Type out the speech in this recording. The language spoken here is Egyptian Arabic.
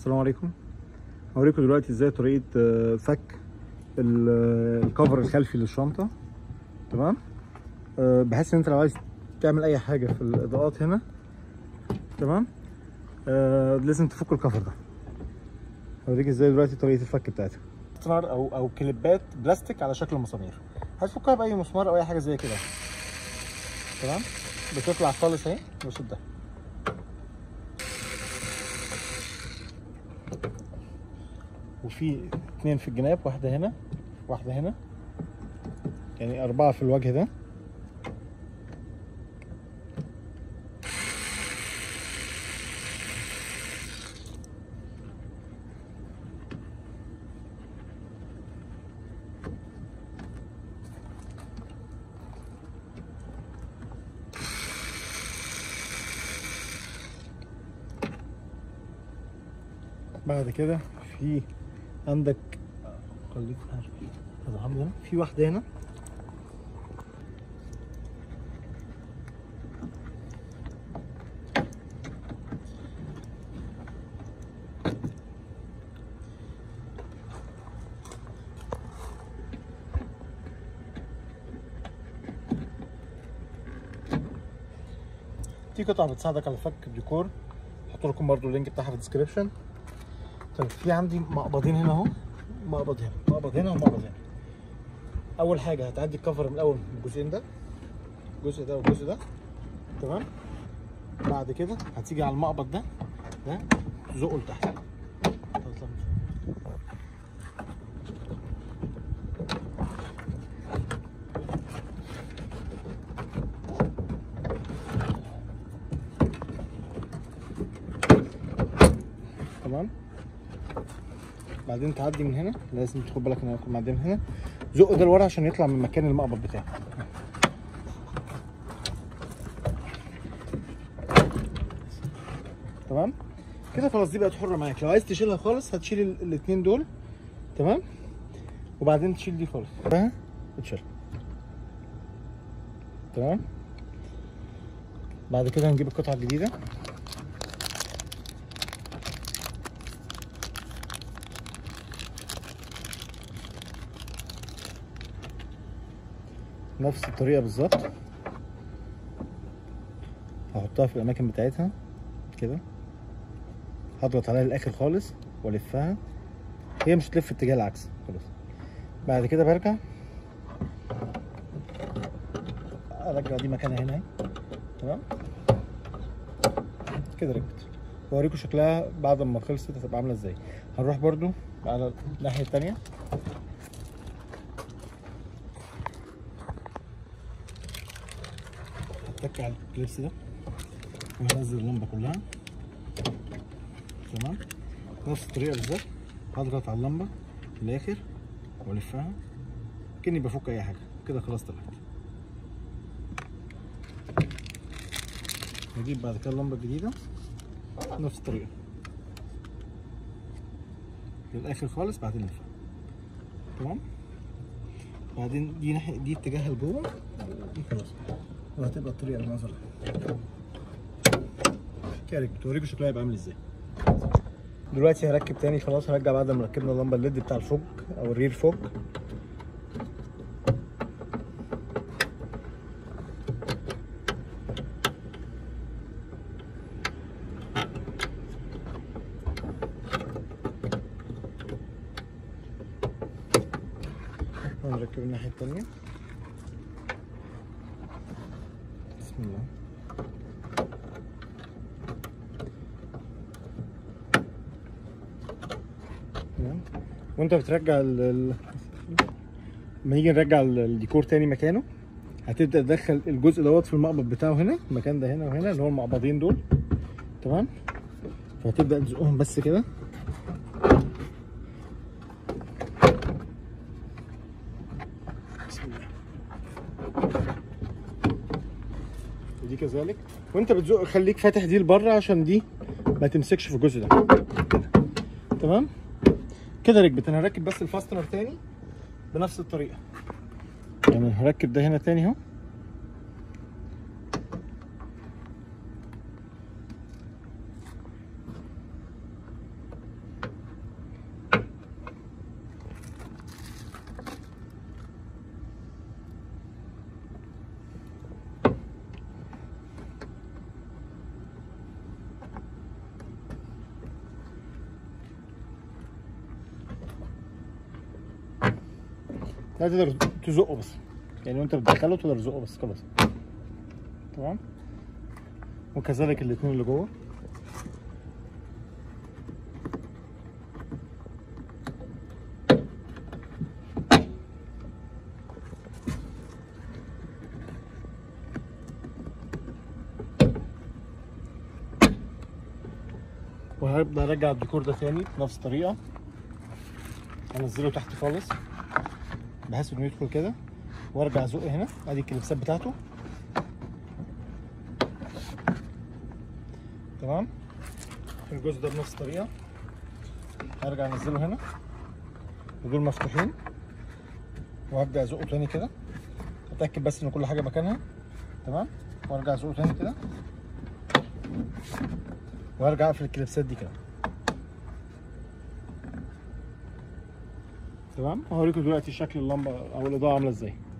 السلام عليكم هوريكم دلوقتي ازاي طريقه آه، فك ال- آه، الكفر الخلفي للشنطه تمام آه، بحيث ان انت لو عايز تعمل اي حاجه في الاضاءات هنا تمام آه، لازم تفك الكفر ده هوريك ازاي دلوقتي طريقه الفك بتاعتها مسمار او او كليبات بلاستيك على شكل مسامير هتفكها باي مسمار او اي حاجه زي كده تمام بتطلع خالص اهي بالشكل ده وفي اتنين في الجناب واحدة هنا واحدة هنا يعني أربعة في الوجه ده بعد كده في عندك خليك هذا هنا في واحدة هنا دي قطعة بتساعدك على فك الديكور هحط لكم برضو اللينك بتاعها في الديسكربشن طيب في عندي مقبضين هنا اهو مقبض هنا مقبض هنا ومقبض هنا اول حاجه هتعدي الكفر من الاول من الجزئين ده الجزء ده والجزء ده تمام بعد كده هتيجي على المقبض ده ده تزقه لتحت تمام بعدين تعدي من هنا لازم تاخد بالك ان انا اكون معدي من هنا زقه ده لورا عشان يطلع من مكان المقبض بتاعه تمام كده خلاص دي بقت حره معاك لو عايز تشيلها خالص هتشيل ال- الاتنين دول تمام وبعدين تشيل دي خالص ها وتشيلها تمام بعد كده هنجيب القطعه الجديده نفس الطريقة بالظبط هحطها في الأماكن بتاعتها كده هضغط عليها للآخر خالص وألفها هي مش هتلف في اتجاه العكس خلاص بعد كده برجع أرجع دي مكانها هنا اهي تمام كده ركبت بوريكم شكلها بعد ما خلصت هتبقى عاملة ازاي هنروح برضو على الناحية التانية هتك على الكليبس ده وهنزل اللمبه كلها تمام نفس الطريقه بالظبط هضغط على اللمبه في الاخر والفها كاني بفك اي حاجه كده خلاص طلعت نجيب بعد كده اللمبه الجديده نفس الطريقه للاخر خالص بعدين نلفها تمام بعدين دي ناحيه دي اتجاهها لجوه دي خلاص وهتبقى الطريقه المنظر كده بتوريكم شكلها هيبقى عامل ازاي دلوقتي هركب تاني خلاص هرجع بعد ما ركبنا اللمبه الليد بتاع الفوق او الرير فوق هنركب الناحيه التانيه بسم الله تمام وانت بترجع ال ال- لما نيجي نرجع ال- الديكور تاني مكانه هتبدا تدخل الجزء دوت في المقبض بتاعه هنا المكان ده هنا وهنا اللي هو المقبضين دول تمام فهتبدا تزقهم بس كده بسم الله ودي كذلك وانت بتزق خليك فاتح دي لبره عشان دي ما تمسكش في الجزء ده كده تمام كده ركبت انا هركب بس الفاستنر تاني بنفس الطريقه يعني هركب ده هنا تاني اهو لا تقدر تزقه بس يعني وانت بتدخله تقدر تزقه بس خلاص تمام وكذلك الاتنين اللي جوه وهبدا ارجع الديكور ده تاني بنفس الطريقه انزله تحت خالص بحيث انه يدخل كده وارجع ازق هنا ادي الكليبسات بتاعته تمام الجزء ده بنفس الطريقه هرجع انزله هنا ودول مفتوحين وهبدا ازقه تاني كده اتاكد بس ان كل حاجه مكانها تمام وارجع ازقه تاني كده وارجع اقفل الكليبسات دي كده تمام هوريكم دلوقتي شكل اللمبه او الاضاءه عامله ازاي